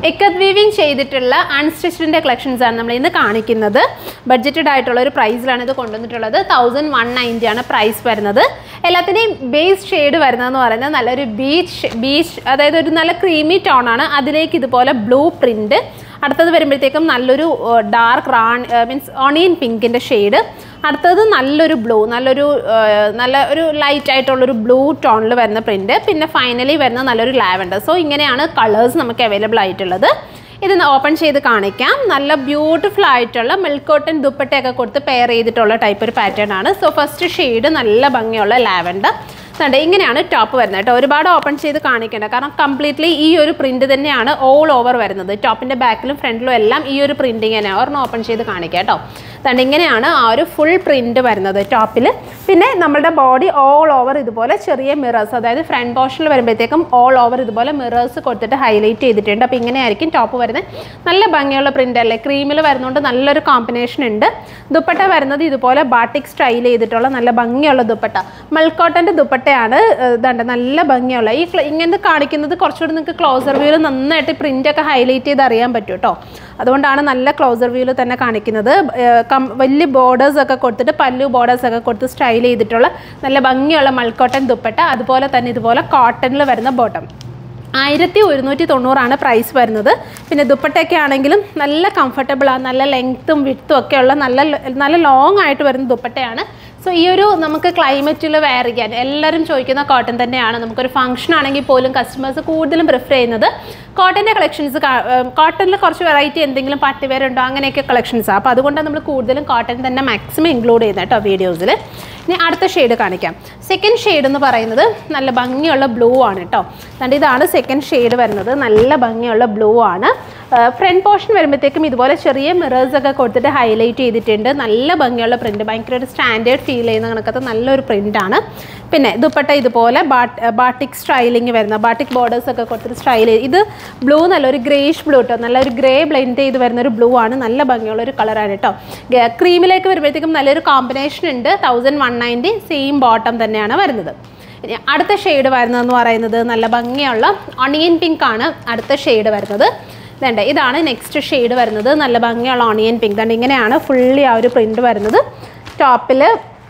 എക്കത്ത് weaving ചെയ്തിട്ടുള്ള അൺസ്റ്റിച്ചിൻ്റെ collections ആണ് നമ്മൾ ഇന്ന് കാണിക്കുന്നത് ബഡ്ജറ്റഡ് ആയിട്ടുള്ള ഒരു പ്രൈസിലാണ് ഇത് കൊണ്ടുവന്നിട്ടുള്ളത് തൗസൻഡ് വൺ നയൻറ്റി ആണ് പ്രൈസ് വരുന്നത് എല്ലാത്തിൻ്റെയും ബേസ് ഷെയ്ഡ് വരുന്നതെന്ന് പറയുന്നത് നല്ലൊരു ബീച്ച് ബീച്ച് അതായത് ഒരു നല്ല ക്രീമി ടോൺ ആണ് അതിലേക്ക് ഇതുപോലെ ബ്ലൂ പ്രിൻറ്റ് അടുത്തത് വരുമ്പോഴത്തേക്കും നല്ലൊരു ഡാർക്ക് റാൺ മീൻസ് ഓണിയൻ പിങ്കിൻ്റെ ഷെയ്ഡ് അടുത്തത് നല്ലൊരു ബ്ലൂ നല്ലൊരു ആ, നല്ല ഒരു ലൈറ്റ് ആയിട്ടുള്ളൊരു ബ്ലൂ ടോണിൽ വരുന്ന പ്രിൻറ്റ് പിന്നെ ഫൈനലി വരുന്ന നല്ലൊരു ലാവൻഡർ സോ ഇങ്ങനെയാണ് കളേഴ്സ് നമുക്ക് അവൈലബിൾ ആയിട്ടുള്ളത് ഇത് ഓപ്പൺ ചെയ്ത് കാണിക്കാം നല്ല ബ്യൂട്ടിഫുൾ ആയിട്ടുള്ള മിൽക്ക് കോട്ടൺ ദുപ്പട്ടയൊക്കെ കൊടുത്ത് പെയർ ചെയ്തിട്ടുള്ള ടൈപ്പ് ഒരു പാറ്റേൺ ആണ് സോ ഫസ്റ്റ് ഷെയ്ഡ് നല്ല ഭംഗിയുള്ള ലാവൻഡർ കണ്ടേ ഇങ്ങനെയാണ് ടോപ്പ് വരുന്നത് കേട്ടോ ഒരുപാട് ഓപ്പൺ ചെയ്ത് കാണിക്കേണ്ട കാരണം കംപ്ലീറ്റ്ലി ഈ ഒരു പ്രിന്റ് തന്നെയാണ് ഓൾ ഓവർ വരുന്നത് ടോപ്പിന്റെ ബാക്കിലും ഫ്രണ്ടിലും എല്ലാം ഈ ഒരു പ്രിന്റിങ് തന്നെയാണ് ഒരെണ്ണം ഓപ്പൺ ചെയ്ത് കാണിക്കാം കേട്ടോ അതുകൊണ്ട് ഇങ്ങനെയാണ് ആ ഒരു ഫുൾ പ്രിന്റ് വരുന്നത് ടോപ്പിൽ പിന്നെ നമ്മുടെ ബോഡി ഓൾ ഓവർ ഇതുപോലെ ചെറിയ മിറേഴ്സ് അതായത് ഫ്രണ്ട് പോർഷനിൽ വരുമ്പോഴത്തേക്കും ഓൾ ഓവർ ഇതുപോലെ മിറേഴ്സ് കൊടുത്തിട്ട് ഹൈലൈറ്റ് ചെയ്തിട്ടുണ്ട് അപ്പോൾ ഇങ്ങനെയായിരിക്കും ടോപ്പ് വരുന്നത് നല്ല ഭംഗിയുള്ള പ്രിന്റ് അല്ലേ ക്രീമിൽ വരുന്നതുകൊണ്ട് നല്ലൊരു കോമ്പിനേഷൻ ഉണ്ട് ദുപ്പട്ട വരുന്നത് ഇതുപോലെ ബാട്ടിക് സ്റ്റൈൽ ചെയ്തിട്ടുള്ള നല്ല ഭംഗിയുള്ള ദുപ്പട്ട മൽക്കോട്ടൻ്റെ ദുപ്പട്ടയാണ് ഏഹ്, ഇതുണ്ട് നല്ല ഭംഗിയുള്ള ഈ ക്ല- ഇങ്ങനത്തെ കാണിക്കുന്നത് കുറച്ചുകൂടി നിങ്ങൾക്ക് ക്ലോസർ വ്യൂവിൽ നന്നായിട്ട് print ഒക്കെ ഹൈലൈറ്റ് ചെയ്ത് അറിയാൻ പറ്റും കേട്ടോ അതുകൊണ്ടാണ് നല്ല ക്ലോസർ വ്യൂവിൽ തന്നെ കാണിക്കുന്നത് ഏഹ്, കം വലിയ ബോർഡേഴ്സ് ഒക്കെ കൊടുത്തിട്ട് പല്ലു ബോർഡേഴ്സ് ഒക്കെ കൊടുത്ത് സ്റ്റൈൽ ചെയ്തിട്ടുള്ള നല്ല ഭംഗിയുള്ള മൽക്കോട്ടൻ ദുപ്പട്ട അതുപോലെ തന്നെ ഇതുപോലെ കോട്ടണിൽ വരുന്ന ബോട്ടം ആയിരത്തി ഒരുന്നൂറ്റി തൊണ്ണൂറാണ് പ്രൈസ് വരുന്നത് പിന്നെ ദുപ്പട്ടയൊക്കെ ആണെങ്കിലും നല്ല കംഫർട്ടബിളാണ് നല്ല ലെങ്ത്തും വിട്ടും ഒക്കെ ഉള്ള നല്ല നല്ല ലോങ് ആയിട്ട് വരുന്ന ദുപ്പട്ടയാണ് സോ ഈ ഒരു നമുക്ക് ക്ലൈമറ്റിൽ വെയർ ചെയ്യാൻ എല്ലാവരും ചോദിക്കുന്ന കോട്ടൺ തന്നെയാണ് നമുക്കൊരു ഫംഗ്ഷൻ ആണെങ്കിൽ പോലും കസ്റ്റമേഴ്സ് കൂടുതലും പ്രിഫർ ചെയ്യുന്നത് കോട്ടൻ്റെ കളക്ഷൻസ് കോട്ടണിൽ കുറച്ച് വെറൈറ്റി എന്തെങ്കിലും പാർട്ടി വെയർ ഉണ്ടോ അങ്ങനെയൊക്കെ കളക്ഷൻസാണ് അപ്പോൾ അതുകൊണ്ടാണ് നമ്മൾ കൂടുതലും കോട്ടൺ തന്നെ മാക്സിമം ഇൻക്ലൂഡ് ചെയ്യുന്നത് കേട്ടോ വീഡിയോസിൽ ഇനി അടുത്ത ഷെയ്ഡ് കാണിക്കാം സെക്കൻഡ് ഷെയ്ഡ് എന്ന് പറയുന്നത് നല്ല ഭംഗിയുള്ള ബ്ലൂ ആണ് കേട്ടോ അതുകൊണ്ട് ഇതാണ് സെക്കൻഡ് ഷെയ്ഡ് വരുന്നത് നല്ല ഭംഗിയുള്ള ബ്ലൂ ആണ് ഫ്രണ്ട് പോർഷൻ വരുമ്പോഴത്തേക്കും ഇതുപോലെ ചെറിയ മിറേഴ്സ് ഒക്കെ കൊടുത്തിട്ട് ഹൈലൈറ്റ് ചെയ്തിട്ടുണ്ട് നല്ല ഭംഗിയുള്ള പ്രിൻറ്റ് ഭയങ്കര ഒരു സ്റ്റാൻഡേർഡ് ഫീൽ ചെയ്യുന്ന കണക്കത്തെ നല്ലൊരു പ്രിൻ്റാണ് പിന്നെ ദുപ്പട്ട ഇതുപോലെ ബാട്ട് ബാട്ടിക് സ്റ്റൈലിങ് വരുന്ന ബാട്ടിക് ബോർഡേഴ്സ് ഒക്കെ കൊടുത്തിട്ട് സ്റ്റൈൽ ചെയ്ത് ഇത് ബ്ലൂ നല്ലൊരു ഗ്രേഷ് ബ്ലൂ കേട്ടോ നല്ലൊരു ഗ്രേ ബ്ലെൻഡ് ചെയ്ത് വരുന്ന ഒരു ബ്ലൂ ആണ് നല്ല ഭംഗിയുള്ള ഒരു കളറാണ് കേട്ടോ ക്രീമിലേക്ക് വരുമ്പോഴത്തേക്കും നല്ലൊരു കോമ്പിനേഷൻ ഉണ്ട് thousand one ninety same bottom തന്നെയാണ് വരുന്നത് ഇനി അടുത്ത ഷെയ്ഡ് വരുന്നതെന്ന് പറയുന്നത് നല്ല ഭംഗിയുള്ള ഒണിയൻ പിങ്ക് ആണ് അടുത്ത ഷെയ്ഡ് വരുന്നത് ഇതുണ്ട് ഇതാണ് നെക്സ്റ്റ് ഷെയ്ഡ് വരുന്നത് നല്ല ഭംഗിയുള്ള ഓണിയൻ പിങ്ക് അതുകൊണ്ട് ഇങ്ങനെയാണ് ഫുള്ളി ആ ഒരു പ്രിൻറ്റ് വരുന്നത് ടോപ്പിൽ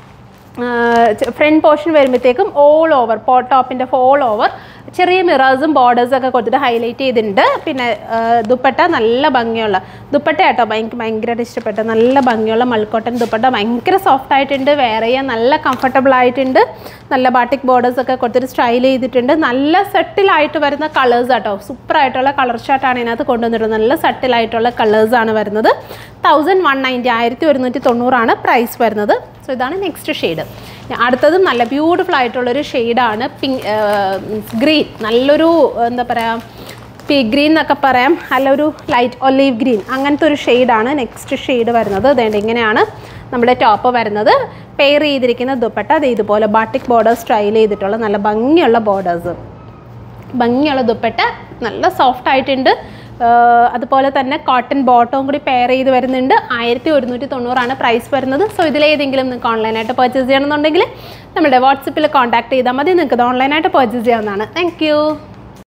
ഫ്രണ്ട് പോർഷൻ വരുമ്പോഴത്തേക്കും ഓൾ ഓവർ പോ ടോപ്പിൻ്റെ ഓൾ ഓവർ ചെറിയ മിറേഴ്സും ബോർഡേഴ്സും ഒക്കെ കൊടുത്തിട്ട് ഹൈലൈറ്റ് ചെയ്തിട്ടുണ്ട് പിന്നെ ആ, ദുപ്പട്ട നല്ല ഭംഗിയുള്ള ദുപ്പട്ട കേട്ടോ ഭയങ്കര ഭയങ്കരമായിട്ട് ഇഷ്ടപ്പെട്ട നല്ല ഭംഗിയുള്ള മൾക്കോട്ടൻ ദുപ്പട്ട ഭയങ്കര സോഫ്റ്റ് ആയിട്ടുണ്ട് വേറെ ചെയ്യാൻ നല്ല കംഫർട്ടബിൾ ആയിട്ടുണ്ട് നല്ല ബാട്ടിക് ബോർഡേഴ്സ് ഒക്കെ കൊടുത്തിട്ട് സ്റ്റൈൽ ചെയ്തിട്ടുണ്ട് നല്ല സെറ്റിലായിട്ട് വരുന്ന കളേഴ്സ് ആട്ടോ സൂപ്പർ ആയിട്ടുള്ള കളർ ഷാർട്ടാണ് ഇതിനകത്ത് കൊണ്ടുവന്നിട്ടുള്ളത് നല്ല സെറ്റിലായിട്ടുള്ള കളേഴ്സാണ് വരുന്നത് തൗസൻഡ് വൺ നയൻറ്റി ആയിരത്തി ഒരുന്നൂറ്റി തൊണ്ണൂറാണ് പ്രൈസ് വരുന്നത് സോ ഇതാണ് നെക്സ്റ്റ് ഷെയ്ഡ് അടുത്തതും നല്ല ബ്യൂട്ടിഫുൾ ആയിട്ടുള്ളൊരു ഷെയ്ഡാണ് പിങ്ക് ഗ്രീൻ നല്ലൊരു എന്താ പറയുക പി ഗ്രീൻ എന്നൊക്കെ പറയാം അല്ല ഒരു ലൈറ്റ് ഒലീവ് ഗ്രീൻ അങ്ങനത്തെ ഒരു ഷെയ്ഡാണ് നെക്സ്റ്റ് ഷെയ്ഡ് വരുന്നത് അതേണ്ട ഇങ്ങനെയാണ് നമ്മുടെ ടോപ്പ് വരുന്നത് പെയർ ചെയ്തിരിക്കുന്ന ദുപ്പട്ട അത് ഇതുപോലെ ബാട്ടിക് ബോർഡർ സ്റ്റൈൽ ചെയ്തിട്ടുള്ള നല്ല ഭംഗിയുള്ള ബോർഡേഴ്സ് ഭംഗിയുള്ള ദുപ്പട്ട നല്ല സോഫ്റ്റ് ആയിട്ടുണ്ട് ആഹ് അതുപോലെ തന്നെ കോട്ടൺ ബോട്ടവും കൂടി പെയർ ചെയ്ത് വരുന്നുണ്ട് ആയിരത്തി ഒരുന്നൂറ്റി തൊണ്ണൂറാണ് പ്രൈസ് വരുന്നത് സോ ഇതിലേതെങ്കിലും നിങ്ങൾക്ക് ഓൺലൈനായിട്ട് പർച്ചേസ് ചെയ്യണമെന്നുണ്ടെങ്കിൽ നമ്മുടെ വാട്സപ്പിൽ കോൺടാക്ട് ചെയ്താൽ മതി നിങ്ങൾക്ക് ഇത് ഓൺലൈനായിട്ട് പർച്ചേസ് ചെയ്യാവുന്നതാണ് താങ്ക്